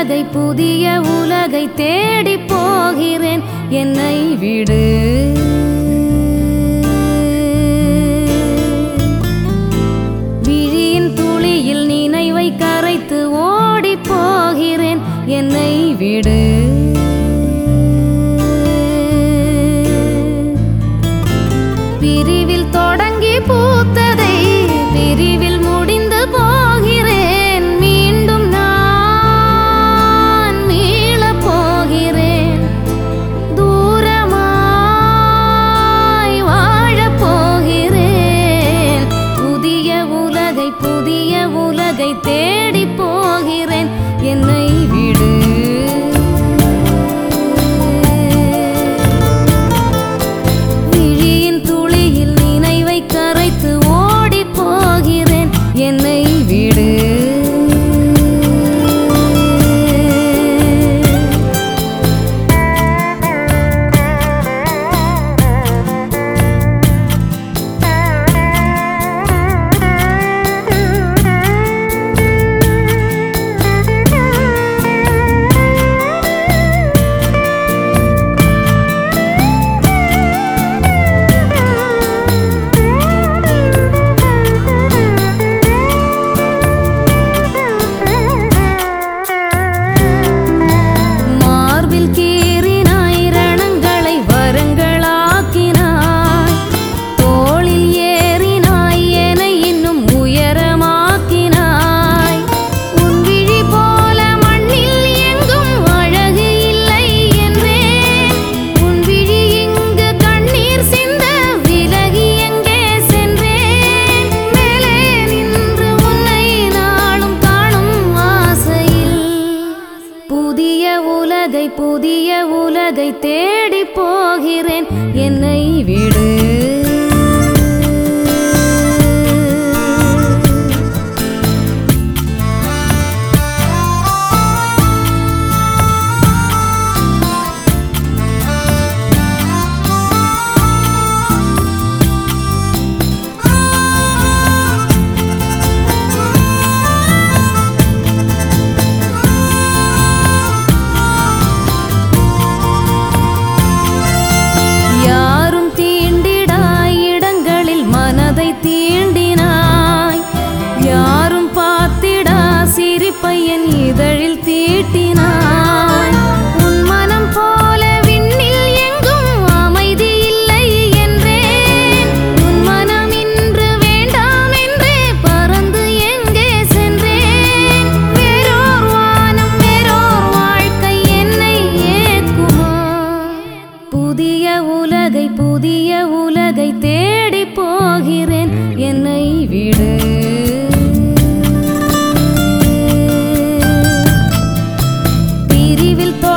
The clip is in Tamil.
உலகை புதிய உலகை தேடி போகிறேன் என்னை விடு விழியின் துளியில் நினைவை கரைத்து ஓடி போகிறேன் என்னை விடு பிரிவில் தொடங்கி பூத்ததை பிரிவில் முடிந்து போகிறேன் மீண்டும் நான் மீளப் போகிறேன் தூரமாய் வாழப் போகிறேன் புதிய உலகை புதிய உலகை தேடி போகிறேன் என்னை விடு விழியின் துளியில் நினைவை கரைத்து ஓடி போகிறேன் என்னை விடு மார்பில் கீறினாய் ரணங்களை வரங்களாக்கினாய் தோளில் ஏறினாய் என இன்னும் உயரமாக்கினாய் உன் விழி போல மண்ணில் எங்கும் அழகு இல்லை என்றேன் உன் விழி இங்கு கண்ணீர் சிந்த விலகி எங்கே சென்றேன் மேலே நின்று உன்னை நாளும் காணும் ஆசையில் புதிய உலகை புதிய உலகை தேடி போகிறேன் என்னை விடு யாரும் தீண்டிடாய் இடங்களில் மனதை தீண்டினாய் யாரும் பார்த்திடா சிரிப்பை என் இதழில் தீட்டினாய் உன் மனம் போல விண்ணில் எங்கும் அமைதி இல்லை என்றேன் உன் மனம் இன்று வேண்டாம் என்றே பறந்து எங்கே சென்றேன் வேறோர் வானம் வேறோர் வாழ்க்கை என்னை ஏற்குமா புதிய உலகை புதிய உலகை தேடி போகிறேன் என்னை விடு பிரிவில்